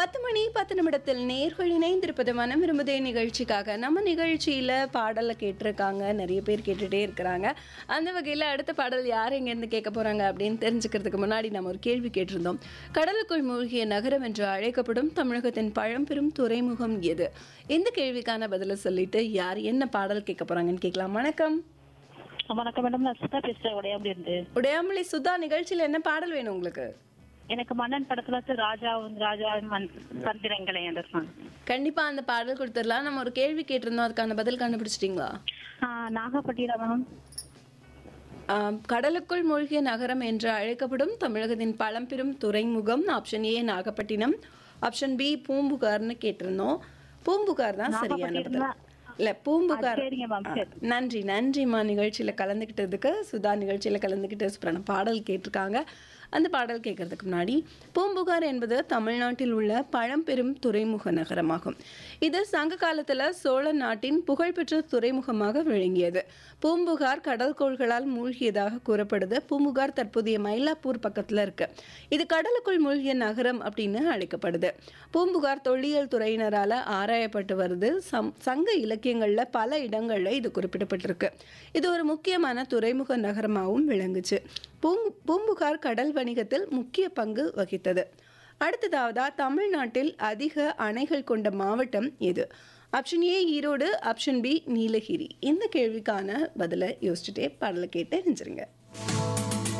பத்து மணி பத்து நிமிடத்தில் நேர்கள் இணைந்திருப்பது மனம் விரும்புதே நிகழ்ச்சிக்காக நம்ம நிகழ்ச்சியில் பாடலை கேட்டிருக்காங்க நிறைய பேர் கேட்டுகிட்டே இருக்கிறாங்க அந்த வகையில் அடுத்த பாடல் யார் எங்கேருந்து கேட்க போகிறாங்க அப்படின்னு தெரிஞ்சுக்கிறதுக்கு முன்னாடி நம்ம ஒரு கேள்வி கேட்டிருந்தோம் கடலுக்குள் மூழ்கிய நகரம் என்று அழைக்கப்படும் தமிழகத்தின் பழம்பெரும் துறைமுகம் எது இந்த கேள்விக்கான பதிலை சொல்லிட்டு யார் என்ன பாடல் கேட்க போகிறாங்கன்னு கேட்கலாம் வணக்கம் வணக்கம் மேடம் நான் சுதா பேசுறேன் உடையாம இருந்து உடையாமலை சுதா நிகழ்ச்சியில் என்ன பாடல் வேணும் உங்களுக்கு எனக்கு மன்னன் படத்துல வந்து ராஜா வந்து ராஜா மன் தந்திரங்களை அந்த song. கண்டிப்பா அந்த பாடல் கொடுத்துடலாம் நம்ம ஒரு கேள்வி கேட்டிருந்தோம் அதுக்கான பதில் கண்டுபிடிச்சிட்டீங்களா ஆ, நாகப்பட்டினம் மேம் ஆம், கடலுக்குள் மூழ்கிய நகரம் என்று அழைக்கப்படும் தமிழகத்தின் பழம்பெரும் துறைமுகம் option A Nagapattinam option B பூம்புகார்னு கேட்டிருந்தோம் பூம்புகார் தான் சரியான பதில் இல்ல பூம்புகார் சரிங்க மேம் சரி ஆ, நன்றி நன்றிம்மா நிகழ்ச்சியில கலந்துக்கிட்டதுக்கு சுதா நிகழ்ச்சியில கலந்துக்கிட்டு சூப்பரான பாடல் கேட்டிருக்காங்க அந்த பாடல் கேட்கறதுக்கு முன்னாடி பூம்புகார் என்பது தமிழ்நாட்டில் உள்ள பழம்பெரும் துறைமுக நகரமாகும் இது சங்க காலத்துல சோழ நாட்டின் புகழ்பெற்ற துறைமுகமாக விளங்கியது பூம்புகார் கடற்கோள்களால் மூழ்கியதாக கூறப்படுது பூம்புகார் தற்போதைய மயிலாப்பூர் பக்கத்துல இருக்கு இது கடலுக்குள் மூழ்கிய நகரம் அப்படின்னு அழைக்கப்படுது பூம்புகார் தொல்லியல் துறையினரால ஆராயப்பட்டு வருது சம் சங்க இலக்கியங்கள்ல பல இடங்கள்ல இது குறிப்பிடப்பட்டிருக்கு இது ஒரு முக்கியமான துறைமுக நகரமாகவும் விளங்குச்சு பூங் பூம்புகார் கடல் வணிகத்தில் முக்கிய பங்கு வகித்தது அடுத்ததாவதா தமிழ்நாட்டில் அதிக அணைகள் கொண்ட மாவட்டம் எது option A Erode option B Nilgiri இந்த கேள்விக்கான பதிலை யோசிச்சுட்டே பாடலை கேட்டு நினைச்சிருங்க